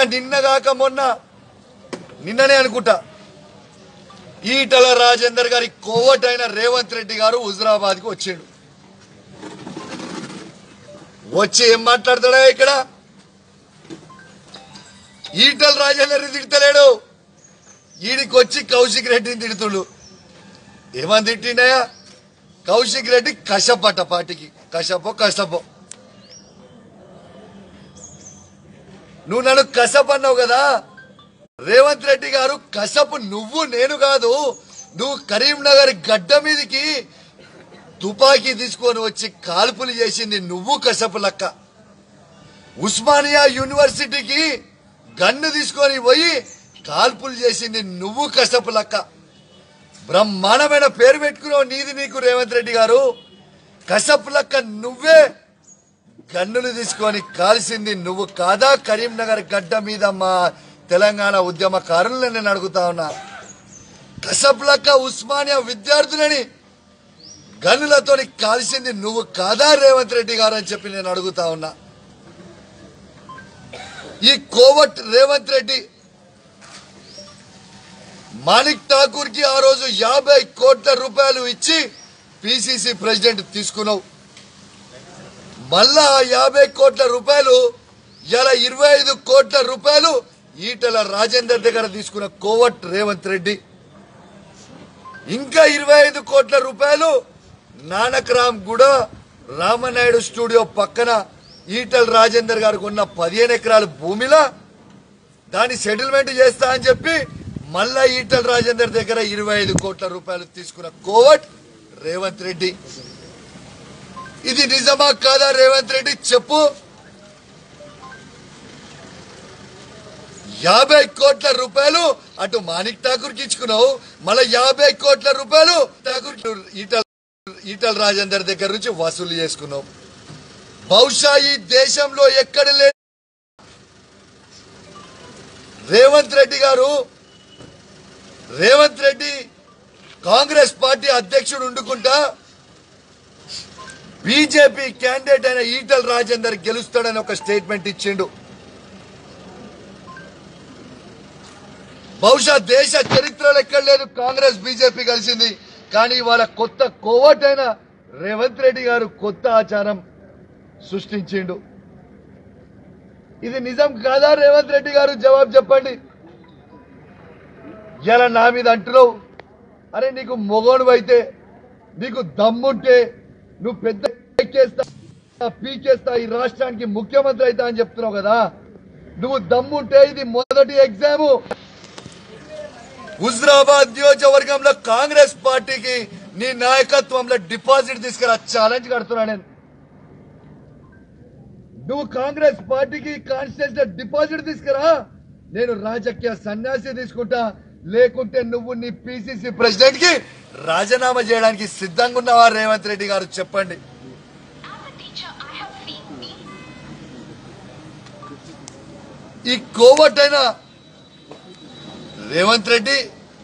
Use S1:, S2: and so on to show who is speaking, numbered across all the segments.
S1: నిన్నగాక మొన్న నిన్ననే అనుకుంటా ఈటల రాజేందర్ గారి కోవటైన రేవంత్ రెడ్డి గారు హుజరాబాద్ కి వచ్చిండు వచ్చి ఏం మాట్లాడతాడా ఇక్కడ ఈటల రాజేందర్ తిడతలేడు ఈడికి వచ్చి కౌశిక్ రెడ్డిని తిడుతుడు ఏమని తిట్టిండయా కౌశిక్ రెడ్డి కషపట పాటికి కషపో కష్టపో నువ్వు నన్ను కసప్ అన్నావు కదా రేవంత్ రెడ్డి గారు కసపు నువ్వు నేను కాదు నువ్వు కరీంనగర్ గడ్డ మీదకి తుపాకీ తీసుకొని వచ్చి కాల్పులు చేసింది నువ్వు కసపు లక్క ఉస్మానియా యూనివర్సిటీకి గన్ను తీసుకొని పోయి కాల్పులు చేసింది నువ్వు కసపు లక్క బ్రహ్మాండమైన పేరు పెట్టుకున్నావు నీది నీకు రేవంత్ రెడ్డి గారు కసపు లక్క నువ్వే గన్నులు తీసుకొని కాల్సింది నువ్వు కాదా కరీంనగర్ గడ్డ మీద మా తెలంగాణ ఉద్యమకారులను నేను అడుగుతా ఉన్నా కసప్లక్క ఉస్మానియా విద్యార్థులని గన్నులతోని కాల్సింది నువ్వు కాదా రేవంత్ రెడ్డి గారు అని చెప్పి నేను అడుగుతా ఉన్నా ఈ కోవట్ రేవంత్ రెడ్డి మాణిక్ ఠాకూర్ కి ఆ రోజు యాభై కోట్ల రూపాయలు ఇచ్చి పిసిసి ప్రెసిడెంట్ తీసుకున్నావు మళ్ళా ఆ యాభై కోట్ల రూపాయలు ఇలా ఇరవై ఐదు కోట్ల రూపాయలు ఈటల రాజేందర్ దగ్గర తీసుకున్న కోవట్ రేవంత్ రెడ్డి ఇంకా ఇరవై ఐదు కోట్ల రూపాయలు నానక్రామ్ గూడ రామనాయుడు స్టూడియో పక్కన ఈటల రాజేందర్ గారికి ఉన్న పదిహేను ఎకరాల భూమిలో దాన్ని సెటిల్మెంట్ చేస్తా అని చెప్పి మళ్ళా ఈటల రాజేందర్ దగ్గర ఇరవై ఐదు కోట్ల రూపాయలు తీసుకున్న కోవట్ రేవంత్ రెడ్డి ఇది నిజమా కాదా రేవంత్ రెడ్డి చెప్పు యాభై కోట్ల రూపాయలు అటు మాణిక్ ఠాకూర్ కి ఇచ్చుకున్నావు మళ్ళీ యాభై కోట్ల రూపాయలు ఠాకూర్ ఈటల ఈటల రాజేందర్ దగ్గర నుంచి వసూలు చేసుకున్నావు బహుశా ఈ దేశంలో ఎక్కడ లే రేవంత్ రెడ్డి గారు రేవంత్ రెడ్డి కాంగ్రెస్ పార్టీ అధ్యక్షుడు ఉండుకుంటా బీజేపీ క్యాండిడేట్ అయిన ఈటల రాజేందర్ గెలుస్తాడని ఒక స్టేట్మెంట్ ఇచ్చిండు బహుశా దేశ చరిత్రలో ఎక్కడ లేదు కాంగ్రెస్ బీజేపీ కలిసింది కానీ వాళ్ళ కొత్త కోవటైన రేవంత్ రెడ్డి గారు కొత్త ఆచారం సృష్టించిండు ఇది నిజం కాదా రేవంత్ రెడ్డి గారు జవాబు చెప్పండి ఇలా నా మీద అంటున్నావు అరే నీకు మొగోడు అయితే నీకు దమ్ముంటే నువ్వు పెద్ద ఎక్కేస్తా పీకేస్తా ఈ రాష్ట్రానికి ముఖ్యమంత్రి అవుతా అని చెప్తున్నావు కదా నువ్వు దమ్ముంటే ఇది మొదటి ఎగ్జామ్ హుజరాబాద్ నియోజకవర్గంలో కాంగ్రెస్ పార్టీకి నీ నాయకత్వంలో డిపాజిట్ తీసుకురా ఛాలెంజ్ కడుతున్నా నేను నువ్వు కాంగ్రెస్ పార్టీకి కాన్స్టిట్యూషన్ డిపాజిట్ తీసుకురా నేను రాజకీయ సన్యాసి తీసుకుంటా లేకుంటే నువ్వు నీ పిసిసి ప్రెసిడెంట్ కి రాజీనామా చేయడానికి సిద్ధంగా ఉన్నావా రేవంత్ రెడ్డి గారు చెప్పండి
S2: As a teacher, I have seen me
S1: ఈ కోవటైన రేవంత్ రెడ్డి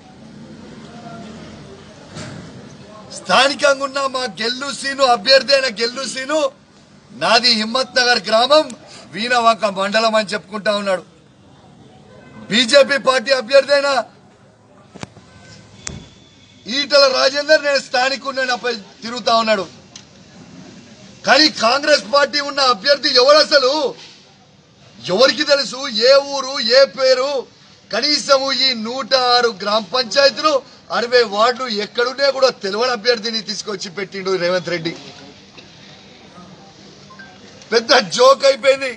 S1: స్థానికంగా ఉన్న మా గెల్లు సీను అభ్యర్థి అయిన గెల్లు సీను నాది హిమ్మత్ నగర్ గ్రామం వీణవంక మండలం అని చెప్పుకుంటా ఉన్నాడు బీజేపీ పార్టీ అభ్యర్థి అయిన ఈటల రాజేందర్ నేను స్థానికుడిపై తిరుగుతా ఉన్నాడు కానీ కాంగ్రెస్ పార్టీ ఉన్న అభ్యర్థి ఎవడు అసలు ఎవరికి తెలుసు ఏ ఊరు ఏ పేరు కనీసము ఈ నూట ఆరు గ్రామ పంచాయతీలు అరవై వార్డులు ఎక్కడున్నా కూడా తెలియని అభ్యర్థిని తీసుకొచ్చి పెట్టిండు రేవంత్ రెడ్డి పెద్ద జోక్ అయిపోయింది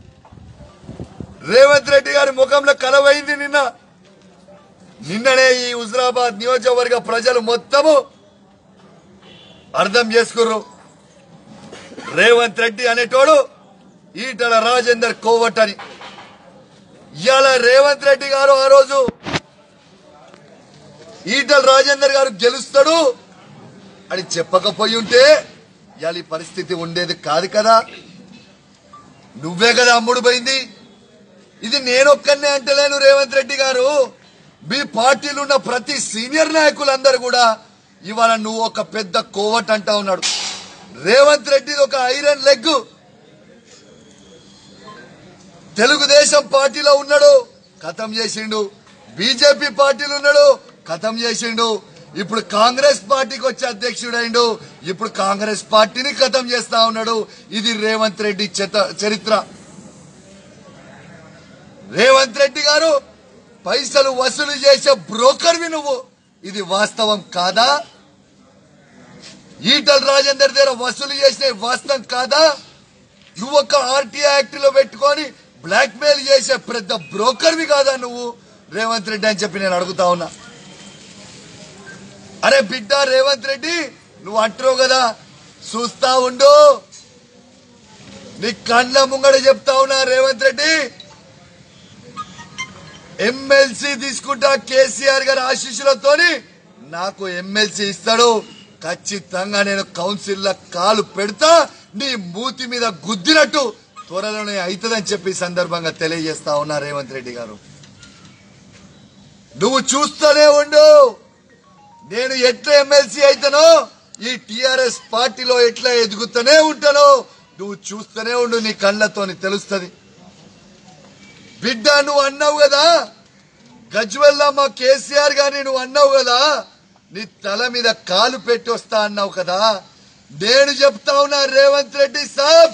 S1: రేవంత్ రెడ్డి గారి ముఖంలో కలవైంది నిన్న నిన్ననే ఈ హుజరాబాద్ నియోజకవర్గ ప్రజలు మొత్తము అర్థం చేసుకుర్రు రేవంత్ రెడ్డి అనేటోడు ఈటల రాజేందర్ కోవట్ అని ఇవాళ రేవంత్ రెడ్డి గారు ఆ రోజు ఈటల రాజేందర్ గారు గెలుస్తాడు అని చెప్పకపోయి ఉంటే ఇవాళ ఈ పరిస్థితి ఉండేది కాదు కదా నువ్వే కదా అమ్ముడు పోయింది ఇది నేనొక్కనే అంటలేను రేవంత్ రెడ్డి గారు మీ పార్టీలో ఉన్న ప్రతి సీనియర్ నాయకులందరూ కూడా ఇవాళ నువ్వు ఒక పెద్ద కోవట్ అంటా ఉన్నాడు రేవంత్ రెడ్డి ఒక ఐరన్ లెగ్ తెలుగుదేశం పార్టీలో ఉన్నాడు ఖతం చేసిండు బీజేపీ పార్టీలో ఉన్నాడు ఖతం చేసిండు ఇప్పుడు కాంగ్రెస్ పార్టీకి వచ్చి అధ్యక్షుడైండు ఇప్పుడు కాంగ్రెస్ పార్టీని ఖతం చేస్తా ఉన్నాడు ఇది రేవంత్ రెడ్డి చెత- చరిత్ర రేవంత్ రెడ్డి గారు పైసలు వసూలు చేసే బ్రోకర్వి నువ్వు ఇది వాస్తవం కాదా ఈటల రాజేందర్ దగ్గర వసూలు చేసే వాస్తవం కాదా నువ్వు ఒక ఆర్టీఐ యాక్ట్ లో పెట్టుకొని బ్లాక్ మెయిల్ చేసే పెద్ద బ్రోకర్వి కాదా నువ్వు రేవంత్ రెడ్డి అని చెప్పి నేను అడుగుతా ఉన్నా అరే బిడ్డ రేవంత్ రెడ్డి నువ్వు అంటున్నావు కదా చూస్తా ఉండు నీ కళ్ళ ముంగడ చెప్తా ఉన్నా రేవంత్ రెడ్డి ఎమ్మెల్సీ తీసుకుంటా కేసీఆర్ గారి ఆశీస్సులతోని నాకు ఎమ్మెల్సీ ఇస్తాడు ఖచ్చితంగా నేను కౌన్సిల్ లో కాలు పెడతా నీ మూతి మీద గుద్దినట్టు త్వరలోనే అవుతుందని చెప్పి ఈ సందర్భంగా తెలియజేస్తా ఉన్నా రేవంత్ రెడ్డి గారు నువ్వు చూస్తూనే ఉండు నేను ఎట్లా ఎమ్మెల్సీ అయితానో ఈ టిఆర్ఎస్ పార్టీలో ఎట్లా ఎదుగుతూనే ఉంటానో నువ్వు చూస్తూనే ఉండు నీ కళ్ళతోని తెలుస్తుంది బిడ్డ నువ్వు అన్నావు కదా గజ్వెల్లా మా కేసీఆర్ గారిని నువ్వు అన్నావు కదా నీ తల మీద కాలు పెట్టి వస్తా అన్నావు కదా నేను చెప్తా ఉన్నా రేవంత్ రెడ్డి సాబ్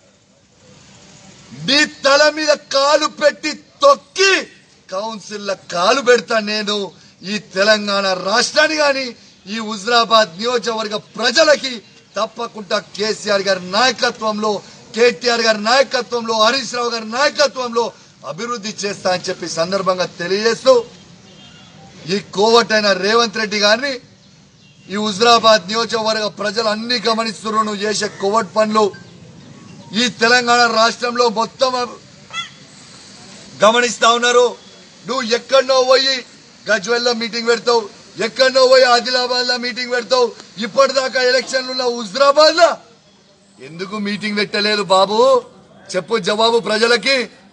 S1: నీ తల మీద కాలు పెట్టి తొక్కి కౌన్సిల్ కాలు పెడతా నేను ఈ తెలంగాణ రాష్ట్రాన్ని గాని ఈ హుజరాబాద్ నియోజకవర్గ ప్రజలకి తప్పకుండా కేసీఆర్ గారి నాయకత్వంలో కేటీఆర్ గారి నాయకత్వంలో హరీష్ రావు గారి నాయకత్వంలో అభివృద్ధి చేస్తా అని చెప్పి సందర్భంగా తెలియజేస్తూ ఈ కోవటైన రేవంత్ రెడ్డి గారిని ఈ హుజరాబాద్ నియోజకవర్గ ప్రజలు అన్ని గమనిస్తున్నారు నువ్వు చేసే కోవట్ పనులు ఈ తెలంగాణ రాష్ట్రంలో మొత్తం గమనిస్తా ఉన్నారు నువ్వు ఎక్కడనో పోయి గజ్వెల్లో మీటింగ్ పెడతావు ఎక్కడనో పోయి ఆదిలాబాద్ లో మీటింగ్ పెడతావు ఇప్పటిదాకా ఎలక్షన్లు హుజరాబాద్ లో ఎందుకు మీటింగ్ పెట్టలేదు బాబు చెప్పు జవాబు ప్రజలకి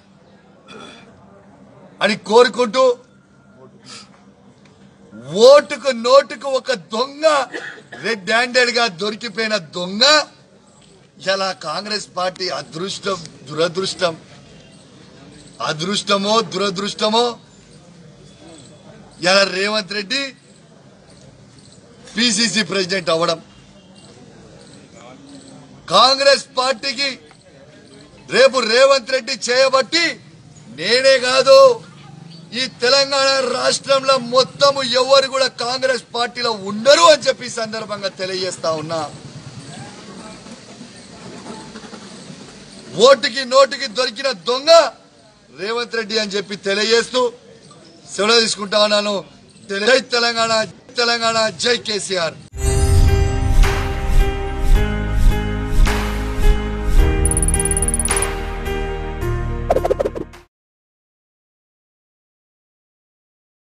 S1: అని కోరుకుంటూ ఓటుకు నోటుకు ఒక దొంగ రెడ్ హ్యాండెడ్ గా దొరికిపోయిన దొంగ ఇలా కాంగ్రెస్ పార్టీ అదృష్టం దురదృష్టం అదృష్టమో దురదృష్టమో ఇలా రేవంత్ రెడ్డి పిసిసి ప్రెసిడెంట్ అవ్వడం కాంగ్రెస్ పార్టీకి రేపు రేవంత్ రెడ్డి చేయబట్టి నేనే కాదు ఈ తెలంగాణ రాష్ట్రంలో మొత్తము ఎవరు కూడా కాంగ్రెస్ పార్టీలో ఉండరు అని చెప్పి ఈ సందర్భంగా తెలియజేస్తా ఉన్నా ఓటుకి నోటుకి దొరికిన దొంగ రేవంత్ రెడ్డి అని చెప్పి తెలియజేస్తూ సెలవు తీసుకుంటా ఉన్నాను జై తెలంగాణ తెలంగాణ జై కేసీఆర్